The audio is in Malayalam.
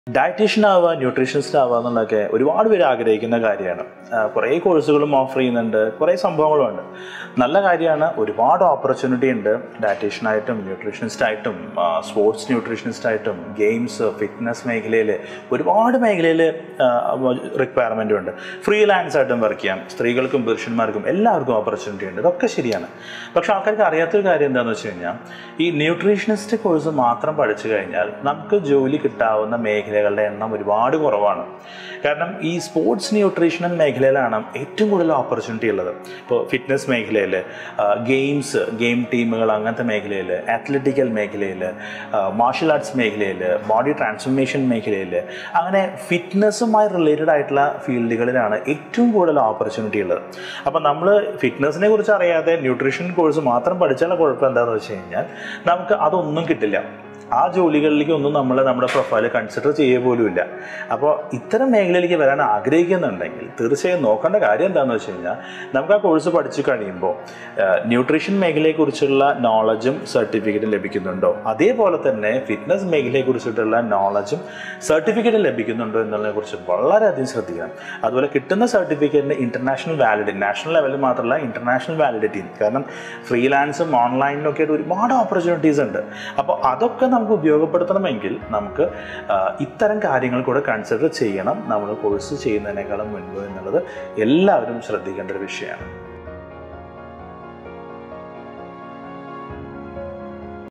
ഡയറ്റീഷ്യൻ ആവുക ന്യൂട്രീഷനിസ്റ്റ് ആവുക എന്നുള്ളതൊക്കെ ഒരുപാട് പേര് ആഗ്രഹിക്കുന്ന കാര്യമാണ് കുറേ കോഴ്സുകളും ഓഫർ ചെയ്യുന്നുണ്ട് കുറേ സംഭവങ്ങളുമുണ്ട് നല്ല കാര്യമാണ് ഒരുപാട് ഓപ്പർച്യൂണിറ്റി ഉണ്ട് ഡയറ്റീഷ്യനായിട്ടും ന്യൂട്രീഷനിസ്റ്റായിട്ടും സ്പോർട്സ് ന്യൂട്രീഷനിസ്റ്റായിട്ടും ഗെയിംസ് ഫിറ്റ്നസ് മേഖലയിൽ ഒരുപാട് മേഖലയിൽ റിക്വയർമെൻറ്റും ഉണ്ട് ഫ്രീലാൻസ് ആയിട്ടും വർക്ക് ചെയ്യാം സ്ത്രീകൾക്കും പുരുഷന്മാർക്കും എല്ലാവർക്കും ഓപ്പർച്യൂണിറ്റി ഉണ്ട് ഇതൊക്കെ ശരിയാണ് പക്ഷെ ആൾക്കാർക്ക് അറിയാത്തൊരു കാര്യം എന്താണെന്ന് വെച്ച് കഴിഞ്ഞാൽ ഈ ന്യൂട്രീഷനിസ്റ്റ് കോഴ്സ് മാത്രം പഠിച്ചു കഴിഞ്ഞാൽ നമുക്ക് ജോലി കിട്ടാവുന്ന മേഖലകളുടെ എണ്ണം ഒരുപാട് കുറവാണ് കാരണം ഈ സ്പോർട്സ് ന്യൂട്രീഷണൽ മേഖലയിലാണ് ഏറ്റവും കൂടുതൽ ഓപ്പർച്യൂണിറ്റി ഉള്ളത് ഇപ്പോൾ ഫിറ്റ്നസ് മേഖലയിൽ ഗെയിംസ് ഗെയിം ടീമുകൾ അങ്ങനത്തെ മേഖലയിൽ അത്ലറ്റിക്കൽ മേഖലയിൽ മാർഷൽ ആർട്സ് മേഖലയിൽ ബോഡി ട്രാൻസ്ഫോർമേഷൻ മേഖലയിൽ അങ്ങനെ ഫിറ്റ്നസ്സുമായി റിലേറ്റഡ് ആയിട്ടുള്ള ഫീൽഡുകളിലാണ് ഏറ്റവും കൂടുതൽ ഓപ്പർച്യൂണിറ്റി ഉള്ളത് അപ്പം നമ്മൾ ഫിറ്റ്നസിനെ കുറിച്ച് അറിയാതെ ന്യൂട്രീഷൻ കോഴ്സ് മാത്രം പഠിച്ചാലുള്ള കുഴപ്പം എന്താണെന്ന് വെച്ച് കഴിഞ്ഞാൽ നമുക്ക് അതൊന്നും കിട്ടില്ല ആ ജോലികളിലേക്ക് ഒന്നും നമ്മൾ നമ്മുടെ പ്രൊഫൈൽ കൺസിഡർ ചെയ്യുക പോലും ഇല്ല അപ്പോൾ ഇത്തരം മേഖലയിലേക്ക് വരാൻ ആഗ്രഹിക്കുന്നുണ്ടെങ്കിൽ തീർച്ചയായും നോക്കേണ്ട കാര്യം എന്താണെന്ന് വെച്ച് കഴിഞ്ഞാൽ നമുക്ക് ആ കോഴ്സ് പഠിച്ചു കഴിയുമ്പോൾ ന്യൂട്രീഷൻ മേഖലയെക്കുറിച്ചുള്ള നോളജും സർട്ടിഫിക്കറ്റും ലഭിക്കുന്നുണ്ടോ അതേപോലെ തന്നെ ഫിറ്റ്നസ് മേഖലയെക്കുറിച്ചിട്ടുള്ള നോളജും സർട്ടിഫിക്കറ്റും ലഭിക്കുന്നുണ്ടോ എന്നുള്ളതിനെ കുറിച്ച് വളരെയധികം ശ്രദ്ധിക്കണം അതുപോലെ കിട്ടുന്ന സർട്ടിഫിക്കറ്റിന് ഇന്റർനാഷണൽ വാലിഡിറ്റി നാഷണൽ ലെവലിൽ മാത്രമല്ല ഇന്റർനാഷണൽ വാലിഡിറ്റി കാരണം ഫ്രീലാൻസും ഓൺലൈനിലും ഒക്കെ ആയിട്ട് ഒരുപാട് ഓപ്പർച്യൂണിറ്റീസ് ഉണ്ട് അപ്പോൾ അതൊക്കെ നമുക്ക് ഉപയോഗപ്പെടുത്തണമെങ്കിൽ നമുക്ക് ഇത്തരം കാര്യങ്ങൾ കൂടെ കൺസിഡർ ചെയ്യണം നമ്മൾ കോഴ്സ് ചെയ്യുന്നതിനേക്കാളും മുൻപ് എന്നുള്ളത് എല്ലാവരും ശ്രദ്ധിക്കേണ്ട ഒരു വിഷയമാണ്